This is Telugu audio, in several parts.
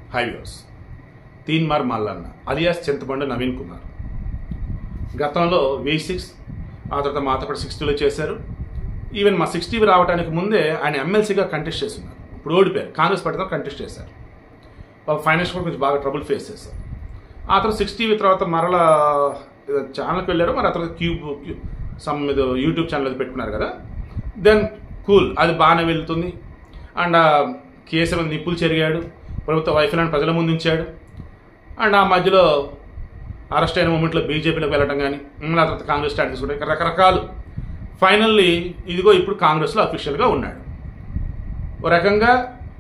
హైవేస్ తీన్మార్ మల్లన్న అలియాస్ చింతపండు నవీన్ కుమార్ గతంలో వి సిక్స్ ఆ తర్వాత మాతో కూడా సిక్స్టీలో చేశారు ఈవెన్ మా సిక్స్టీ రావడానికి ముందే ఆయన ఎమ్మెల్సీగా కంటెస్ట్ చేస్తున్నారు ఇప్పుడు ఓడిపోయారు కాంగ్రెస్ పార్టీతో కంటెస్ట్ చేశారు వాళ్ళు ఫైనాన్స్ కూడా కొంచెం బాగా ట్రబుల్ ఫేస్ చేశారు ఆ తర్వాత సిక్స్ టీవీ తర్వాత మరలా ఏదో ఛానల్కి వెళ్ళారు మరి ఆ తర్వాత క్యూబ్ క్యూబ్ సమ్ ఏదో యూట్యూబ్ ఛానల్ ఏదో పెట్టుకున్నారు కదా దెన్ కూల్ అది బాగానే వెళ్తుంది అండ్ ఆ కేసు మీద నిప్పులు చెరిగాడు ప్రభుత్వ వైఫల్యాన్ని ప్రజల ముందు ఉంచాడు అండ్ ఆ మధ్యలో అరెస్ట్ అయిన మూమెంట్లో బీజేపీలోకి వెళ్ళడం కానీ మళ్ళీ ఆ తర్వాత కాంగ్రెస్ స్టార్ట్ తీసుకుంటే ఇంకా రకరకాలు ఫైనల్లీ ఇదిగో ఇప్పుడు కాంగ్రెస్లో అఫీషియల్గా ఉన్నాడు ఓ రకంగా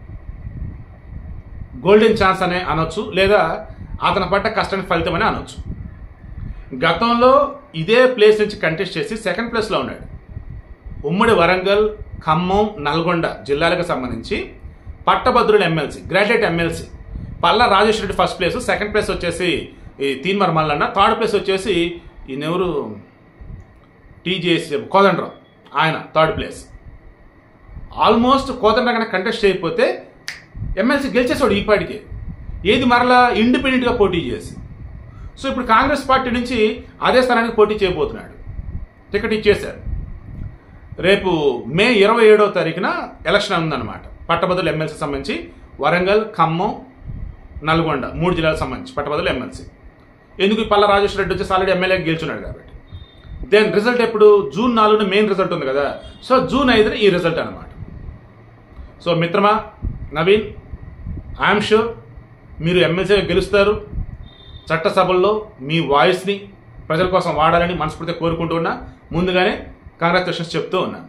గోల్డెన్ ఛాన్స్ అనే అనొచ్చు లేదా అతను పడ్డ కష్టానికి ఫలితం అని అనొచ్చు గతంలో ఇదే ప్లేస్ నుంచి కంటెస్ట్ చేసి సెకండ్ ప్లేస్లో ఉన్నాడు ఉమ్మడి వరంగల్ ఖమ్మం నల్గొండ జిల్లాలకు సంబంధించి పట్టభద్రుల MLC graduate MLC Palla Rajeshwara Reddy first place second place వచ్చేసి ఈ తీన్మర్ మల్లన్న థర్డ్ ప్లేస్ వచ్చేసి ఈయనెవరు టీజేఎస్ కోదండరావు ఆయన థర్డ్ ప్లేస్ ఆల్మోస్ట్ కోదండరావు కనుక కంటెస్ట్ చేయకపోతే ఎమ్మెల్సీ గెలిచేసాడు ఈ పాటికి ఏది మరలా ఇండిపెండెంట్గా పోటీ చేసి సో ఇప్పుడు కాంగ్రెస్ పార్టీ నుంచి అదే స్థానానికి పోటీ చేయబోతున్నాడు టికెట్ ఇచ్చేశారు రేపు మే ఇరవై ఏడవ తారీఖున ఎలక్షన్ ఉందన్నమాట పట్టభద్రుల ఎమ్మెల్సీ సంబంధించి వరంగల్ ఖమ్మం నల్గొండ మూడు జిల్లాలకు సంబంధించి పట్టభద్రుల ఎమ్మెల్సీ ఎందుకు ఈ పల్ల రాజేశ్వర రెడ్డి వచ్చి ఆల్రెడీ ఎమ్మెల్యే గెలుచున్నాడు కాబట్టి దెన్ రిజల్ట్ ఎప్పుడు జూన్ నాలుగున మెయిన్ రిజల్ట్ ఉంది కదా సో జూన్ ఐదున ఈ రిజల్ట్ అనమాట సో మిత్రమా నవీన్ ఐఎమ్ షూర్ మీరు ఎమ్మెల్సీగా గెలుస్తారు చట్టసభల్లో మీ వాయిస్ని ప్రజల కోసం వాడాలని మనస్ఫూర్తిగా కోరుకుంటూ ఉన్నా ముందుగానే కంగ్రాచులేషన్స్ చెప్తూ ఉన్నాను